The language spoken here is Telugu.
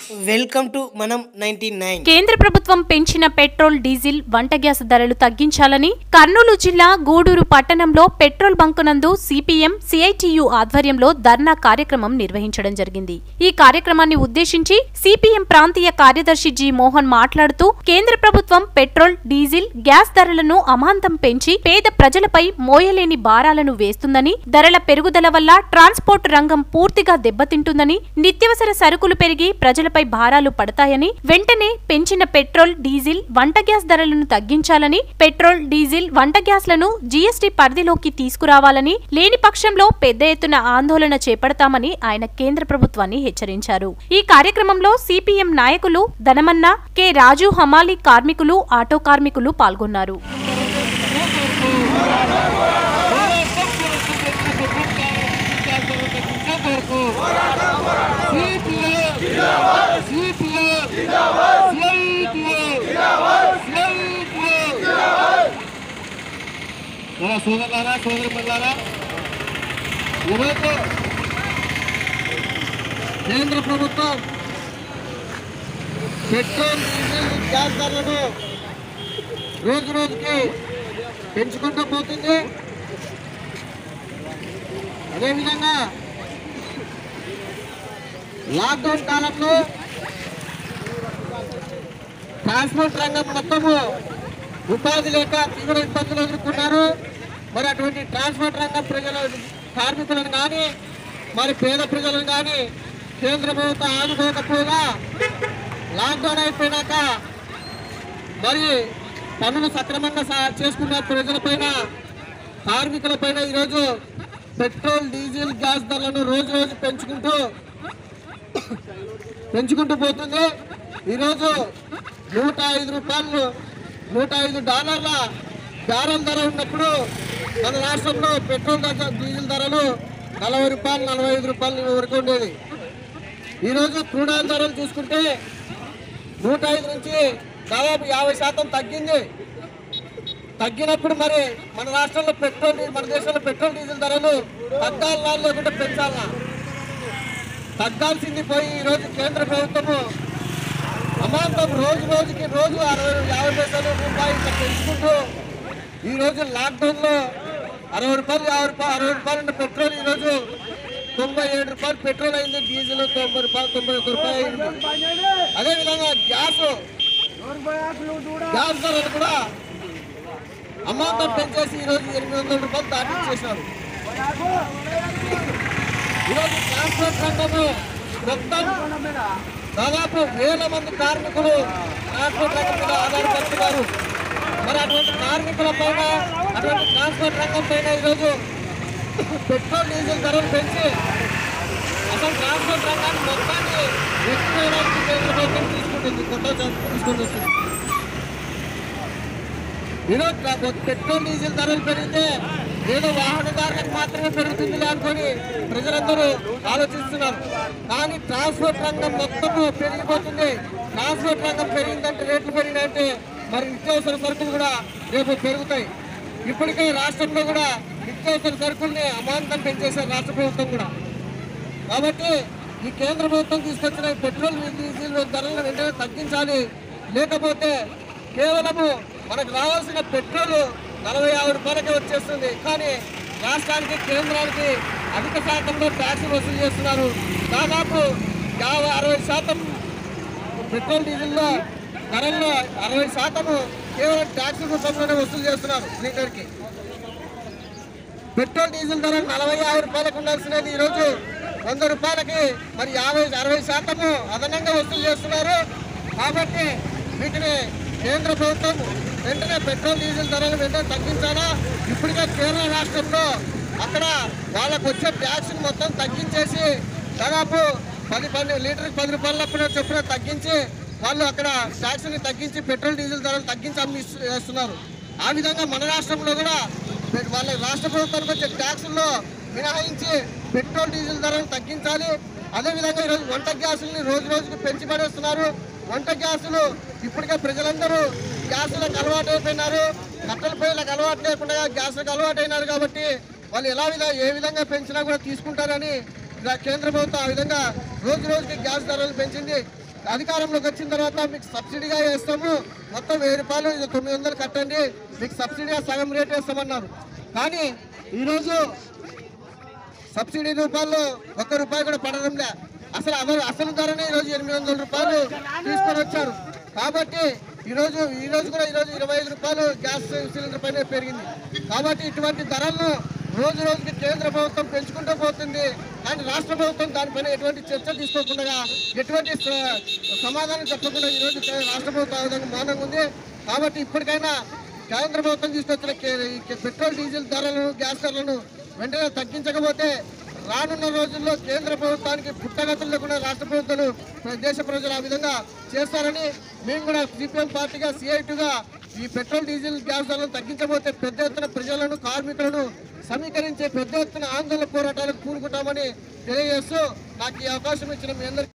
వెల్కమ్ టు మనం నైన్టీ నైన్ కేంద్ర ప్రభుత్వం పెంచిన పెట్రోల్ డీజిల్ వంట గ్యాస్ ధరలు తగ్గించాలని కర్నూలు జిల్లా గూడూరు పట్టణంలో పెట్రోల్ బంకు నందు సిపిఎం సిఐటియు ఆధ్వర్యంలో ధర్నా కార్యక్రమం నిర్వహించడం జరిగింది ఈ కార్యక్రమాన్ని ఉద్దేశించి సిపిఎం ప్రాంతీయ కార్యదర్శి జి మోహన్ మాట్లాడుతూ కేంద్ర ప్రభుత్వం పెట్రోల్ డీజిల్ గ్యాస్ ధరలను అమాంతం పెంచి పేద ప్రజలపై మోయలేని భారాలను వేస్తుందని ధరల పెరుగుదల వల్ల ట్రాన్స్పోర్ట్ రంగం పూర్తిగా దెబ్బతింటుందని నిత్యవసర సరుకులు పెరిగి ప్రజలపై భారాలు పడతాయని వెంటనే పెంచిన పెట్రోల్ డీజిల్ వంట గ్యాస్ ధరలను తగ్గించాలని పెట్రోల్ డీజిల్ వంట గ్యాస్లను జీఎస్టీ పరిధిలోకి తీసుకురావాలని లేని పక్షంలో పెద్ద ఎత్తున ఆందోళన చేపడతామని ఆయన కేంద్ర ప్రభుత్వాన్ని హెచ్చరించారు ఈ కార్యక్రమంలో సిపిఎం నాయకులు ధనమన్న కె రాజు హమాలీ కార్మికులు ఆటో కార్మికులు పాల్గొన్నారు సోదరులారా సోదరి పిల్లారా ఈరోజు కేంద్ర ప్రభుత్వం పెట్రోల్ డీజిల్ గ్యాస్ ధరలను రోజు రోజుకి పెంచుకుంటూ పోతుంది అదేవిధంగా లాక్డౌన్ కాలంలో ట్రాన్స్పోర్ట్ రంగం మొత్తము ఉపాధి లేక తీవ్ర ఇబ్బందులు ఎదుర్కొన్నారు మరి అటువంటి ట్రాన్స్పోర్ట్ రంగం ప్రజల కార్మికులను కానీ మరి పేద ప్రజలను కానీ కేంద్ర ప్రభుత్వం ఆదుకోకపోగా లాక్డౌన్ అయిపోయినాక మరి పనులు సక్రమంగా సా- చేసుకున్న ప్రజలపైన కార్మికులపైన ఈరోజు పెట్రోల్ డీజిల్ గ్యాస్ ధరలను రోజు రోజు పెంచుకుంటూ పెంచుకుంటూ పోతుంది ఈరోజు నూట ఐదు రూపాయలు నూట ఐదు డాలర్ల బ్యారల్ ధర ఉన్నప్పుడు మన రాష్ట్రంలో పెట్రోల్ ధర డీజిల్ ధరలు నలభై రూపాయలు నలభై ఐదు రూపాయల వరకు ఉండేది ఈరోజు క్రూడ్ ఆయిల్ ధరలు చూసుకుంటే నూట ఐదు నుంచి దాదాపు యాభై శాతం తగ్గింది తగ్గినప్పుడు మరి మన రాష్ట్రంలో పెట్రోల్ డీ- మన దేశంలో పెట్రోల్ డీజిల్ ధరలు తగ్గాలనా లేకుంటే పెంచాలనా తగ్గాల్సింది పోయి ఈరోజు కేంద్ర ప్రభుత్వము అమాంతం రోజు రోజుకి రోజు అరవై యాభై పైసలు రూపాయి ఇట్లా పెంచుకుంటూ ఈ రోజు లాక్డౌన్లో అరవై రూపాయలు యాభై రూపాయలు అరవై రూపాయలు ఉన్న పెట్రోల్ ఈరోజు తొంభై ఏడు రూపాయలు పెట్రోల్ అయింది డీజిల్ తొంభై రూపాయలు తొంభై ఒక్క రూపాయలు అయింది అదేవిధంగా గ్యాస్ గ్యాస్ ధరలు కూడా అమాంతం పెంచేసి ఈరోజు ఎనిమిది వందల రూపాయలు దాటించేశారు ఈరోజు ట్రాన్స్పోర్ట్ రంగము మొత్తం దాదాపు వేల మంది కార్మికులు ట్రాన్స్పోర్ట్ రంగం మీద ఆధారపడుతున్నారు మరి అటువంటి కార్మికుల పైన అటువంటి ట్రాన్స్పోర్ట్ రంగం పైన ఈరోజు పెట్రోల్ డీజిల్ ధరలు పెంచి అసలు ట్రాన్స్పోర్ట్ రంగాన్ని మొత్తాన్ని ఎక్కువడానికి కేంద్ర ప్రభుత్వం తీసుకుంటుంది కొత్త చట్టం తీసుకొని వస్తుంది ఈరోజు ట్రా- పెట్రోల్ డీజిల్ ధరలు పెరిగితే ఏదో వాహనదారులకు మాత్రమే పెరుగుతుంది అనుకొని ప్రజలందరూ ఆలోచిస్తున్నారు కానీ ట్రాన్స్పోర్ట్ రంగం మొత్తము పెరిగిపోతుంది ట్రాన్స్పోర్ట్ రంగం పెరిగిందంటే రేట్లు పెరిగినాయంటే మరి నిత్యావసర సరుకులు కూడా రేపు పెరుగుతాయి ఇప్పటికే రాష్ట్రంలో కూడా నిత్యావసర సరుకుల్ని అమాంతం పెంచేశారు రాష్ట్ర ప్రభుత్వం కూడా కాబట్టి ఈ కేంద్ర ప్రభుత్వం తీసుకొచ్చిన ఈ పెట్రోల్ డీజిల్ ధరలను వెంటనే తగ్గించాలి లేకపోతే కేవలము మనకు రావాల్సిన పెట్రోల్ నలభై యాభై రూపాయలకే వచ్చేస్తుంది కానీ రాష్ట్రానికి కేంద్రానికి అధిక శాతంలో ట్యాక్స్ వసూలు చేస్తున్నారు దాదాపు యాభై అరవై శాతం పెట్రోల్ డీజిల్లో ధరల్లో అరవై శాతము కేవలం ట్యాక్స్ రూపంలోనే వసూలు చేస్తున్నారు లీటర్కి పెట్రోల్ డీజిల్ ధర నలభై యాభై రూపాయలకు ఉండాల్సినది ఈరోజు వంద రూపాయలకి మరి యాభై అరవై శాతము అదనంగా వసూలు చేస్తున్నారు కాబట్టి వీటిని కేంద్ర ప్రభుత్వం వెంటనే పెట్రోల్ డీజిల్ ధరలు వెంటనే తగ్గించాలా ఇప్పటికే కేరళ రాష్ట్రంలో అక్కడ వాళ్ళకు వచ్చే ట్యాక్స్ మొత్తం తగ్గించేసి దాదాపు పది పది లీటర్కి పది రూపాయలప్పుడు చొప్పున తగ్గించి వాళ్ళు అక్కడ ట్యాక్స్ని తగ్గించి పెట్రోల్ డీజిల్ ధరలు తగ్గించి అమ్మి చేస్తున్నారు ఆ విధంగా మన రాష్ట్రంలో కూడా పె- వాళ్ళ రాష్ట్ర ప్రభుత్వానికి వచ్చే ట్యాక్సుల్లో మినహాయించి పెట్రోల్ డీజిల్ ధరలు తగ్గించాలి అదేవిధంగా ఈరోజు వంట గ్యాసుల్ని రోజు రోజుకు పెంచి పడేస్తున్నారు వంట గ్యాసులు ఇప్పటికే ప్రజలందరూ గ్యాసులకు అలవాటు అయిపోయినారు కట్టెల పొయ్యిలకు అలవాటు లేకుండా గ్యాసులకు అలవాటు అయినారు కాబట్టి వాళ్ళు ఎలా విధంగా ఏ విధంగా పెంచినా కూడా తీసుకుంటారని ఇలా కేంద్ర ప్రభుత్వం ఆ విధంగా రోజు రోజుకి గ్యాస్ ధరలు పెంచింది అధికారంలోకి వచ్చిన తర్వాత మీకు సబ్సిడీగా వేస్తాము మొత్తం వెయ్యి రూపాయలు ఇది తొమ్మిది వందలు కట్టండి మీకు సబ్సిడీగా సగం రేట్ వేస్తామన్నారు కానీ ఈరోజు సబ్సిడీ రూపాయలు ఒక్క రూపాయి కూడా పడడంలే అసలు అసలు అసలు ధరనే ఈరోజు ఎనిమిది వందల రూపాయలు తీసుకొని వచ్చారు కాబట్టి ఈరోజు ఈ రోజు కూడా ఈరోజు ఇరవై ఐదు రూపాయలు గ్యాస్ సిలిండర్ పైన పెరిగింది కాబట్టి ఇటువంటి ధరలను రోజు రోజుకి కేంద్ర ప్రభుత్వం పెంచుకుంటూ పోతుంది కానీ రాష్ట్ర ప్రభుత్వం దానిపైన ఎటువంటి చర్చ తీసుకోకుండా ఎటువంటి స- సమాధానం చెప్పకుండా ఈరోజు కే- రాష్ట్ర ప్రభుత్వం ఆ విధంగా మౌనంగా ఉంది కాబట్టి ఇప్పటికైనా కేంద్ర ప్రభుత్వం తీసుకొచ్చిన కే- ఈ కే- పెట్రోల్ డీజిల్ ధరలను గ్యాస్ ధరలను వెంటనే తగ్గించకపోతే రానున్న రోజుల్లో కేంద్ర ప్రభుత్వానికి పుట్టగతులు లేకుండా రాష్ట్ర ప్రభుత్వాలు ప్ర- దేశ ప్రజలు ఆ విధంగా చేస్తారని మేము కూడా సిపిఎం పార్టీగా సిఐటిగా ఈ పెట్రోల్ డీజిల్ గ్యాస్ ధరలను తగ్గించబోతే పెద్ద ఎత్తున ప్రజలను కార్మికులను సమీకరించే పెద్ద ఎత్తున ఆందోళన పోరాటాలకు కూరుకుంటామని తెలియజేస్తూ నాకు ఈ అవకాశం ఇచ్చిన మీ అందరికీ